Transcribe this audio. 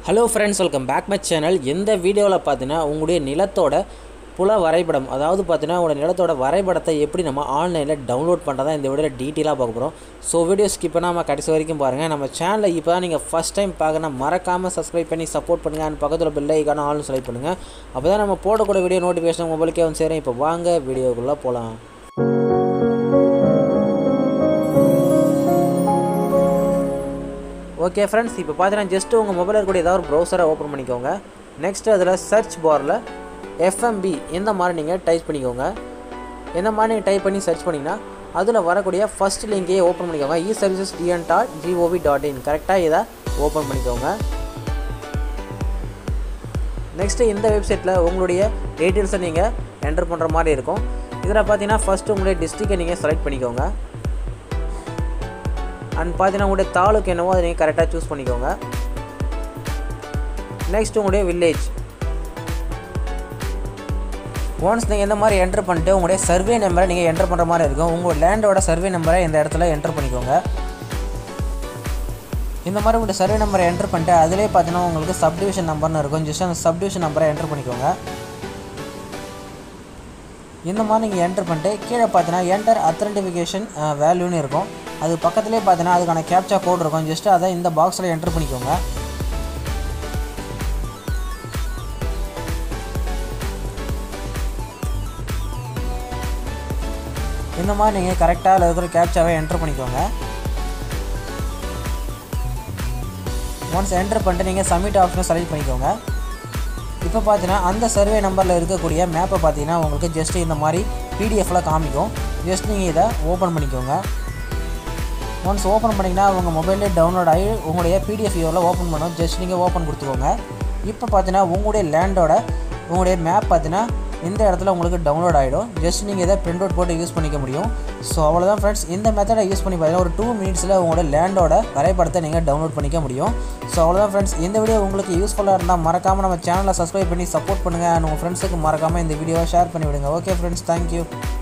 hello friends welcome back my channel இந்த வீடியோவில் பார்த்தீங்கன்னா உங்களுடைய நிலத்தோட புல வரைபடம் அதாவது பார்த்தீங்கன்னா உங்களோட நிலத்தோட வரைபடத்தை எப்படி நம்ம ஆன்லைனில் டவுன்லோட் பண்ணுறதா இந்த வீடியோவில் டீட்டெயிலாக பார்க்க போகிறோம் ஸோ வீடியோ ஸ்கிப் பண்ணாமல் கடைசி வரைக்கும் பாருங்கள் நம்ம சேனலை இப்போ தான் நீங்கள் ஃபஸ்ட் டைம் பார்க்கணும் மறக்காமல் சப்ஸ்கிரைப் பண்ணி சப்போர்ட் பண்ணுங்கள் அண்ட் பக்கத்தில் பெல் ஐக்கான ஆல்னு செலக்ட் பண்ணுங்கள் அப்போ தான் நம்ம போடக்கூடிய வீடியோ நோட்டிஃபிகேஷன் மொபைலுக்கே வந்து சேரும் இப்போ வாங்க வீடியோக்குள்ளே போகலாம் ஓகே ஃப்ரெண்ட்ஸ் இப்போ பார்த்தீங்கன்னா ஜஸ்ட் உங்கள் மொபைலில் இருக்கக்கூடிய ஏதாவது ஒரு ப்ரௌசரை ஓப்பன் பண்ணிக்கோங்க நெக்ஸ்ட் அதில் சர்ச் பாரில் எஃப்எம்பி இந்த மாதிரி நீங்கள் டைப் பண்ணிக்கோங்க இந்த மாதிரி நீங்கள் டைப் பண்ணி சர்ச் பண்ணிங்கன்னா அதில் வரக்கூடிய ஃபஸ்ட் லிங்கையே ஓப்பன் பண்ணிக்கோங்க e services TN dot gov dot in கரெக்டாக இதை ஓப்பன் பண்ணிக்கோங்க நெக்ஸ்ட்டு இந்த வெப்சைட்டில் உங்களுடைய டீட்டெயில்ஸை நீங்கள் என்டர் பண்ணுற மாதிரி இருக்கும் இதில் பார்த்தீங்கன்னா ஃபஸ்ட்டு உங்களுடைய டிஸ்ட்ரிக்டை நீங்கள் செலக்ட் பண்ணிக்கோங்க அண்ட் பார்த்தீங்கன்னா உங்களுடைய தாலுக்கு என்னவோ அதை நீங்கள் கரெக்டாக சூஸ் பண்ணிக்கோங்க நெக்ஸ்ட் உங்களுடைய வில்லேஜ் ஒன்ஸ் நீங்கள் இந்த மாதிரி என்டர் பண்ணிட்டு உங்களுடைய சர்வே நம்பரை நீங்கள் என்டர் பண்ணுற மாதிரி இருக்கும் உங்கள் லேண்டோட சர்வே நம்பரை இந்த இடத்துல என்டர் பண்ணிக்கோங்க இந்த மாதிரி உங்களுடைய சர்வே நம்பரை என்டர் பண்ணிட்டு அதிலே பார்த்தீங்கன்னா உங்களுக்கு சப்டிவிஷன் நம்பர்னு இருக்கும் ஜஸ்ட் அந்த சப்டிவிஷன் நம்பரை என்டர் பண்ணிக்கோங்க இந்த மாதிரி நீங்கள் என்டர் பண்ணிட்டு கீழே பார்த்தீங்கன்னா என்டர் அத்தன்டிஃபிகேஷன் வேல்யூன்னு இருக்கும் அது பக்கத்துலேயே பார்த்தீங்கன்னா அதுக்கான கேப்சா கோட் இருக்கும் ஜஸ்ட் அதை இந்த பாக்ஸில் என்டர் பண்ணிக்கோங்க இந்த மாதிரி நீங்கள் கரெக்டாக அதில் இருக்கிற கேப்சாவை என்டர் பண்ணிக்கோங்க ஒன்ஸ் என்டர் பண்ணிட்டு நீங்கள் சப்மிட் ஆப்ஷனை செலக்ட் பண்ணிக்கோங்க இப்போ பார்த்தீங்கன்னா அந்த சர்வே நம்பரில் இருக்கக்கூடிய மேப்பை பார்த்தீங்கன்னா உங்களுக்கு ஜஸ்ட் இந்த மாதிரி பிடிஎஃப்பில் காமிக்கும் ஜஸ்ட் நீங்கள் இதை ஓப்பன் பண்ணிக்கோங்க ஒன்ஸ் ஓப்பன் பண்ணிங்கன்னா உங்கள் மொபைல்லே டவுன்லோட் ஆகி உங்களுடைய பிடிஎஃப் வியூவில் ஓப்பன் பண்ணும் ஜஸ்ட் நீங்கள் ஓப்பன் கொடுத்துக்கோங்க இப்போ பார்த்தீங்கன்னா உங்களுடைய லேண்டோட உங்களுடைய மேப் பார்த்தீங்கன்னா இந்த இடத்துல உங்களுக்கு டவுன்லோட் ஆகிடும் ஜஸ்ட் நீங்கள் இதை பிரிண்ட் அவுட் போட்டு யூஸ் பண்ணிக்க முடியும் ஸோ அவ்வளோதான் ஃப்ரெண்ட்ஸ் இந்த மெத்தடை யூஸ் பண்ணி பார்த்தீங்கன்னா ஒரு டூ மினிட்ஸில் உங்களோட லேண்டோட வரைபடத்தை நீங்கள் டவுன்லோட் பண்ணிக்க முடியும் ஸோ அவ்வளோதான் ஃப்ரெண்ட்ஸ் இந்த வீடியோ உங்களுக்கு யூஸ்ஃபுல்லாக இருந்தால் மறக்காமல் நம்ம சேனலை சப்ஸ்கிரைப் பண்ணி சப்போர்ட் பண்ணுங்கள் அண்ட் உங்கள் ஃப்ரெண்ட்ஸுக்கு மறக்காமல் இந்த வீடியோவை ஷேர் பண்ணி விடுங்க ஓகே ஃப்ரெண்ட்ஸ் தேங்க்யூ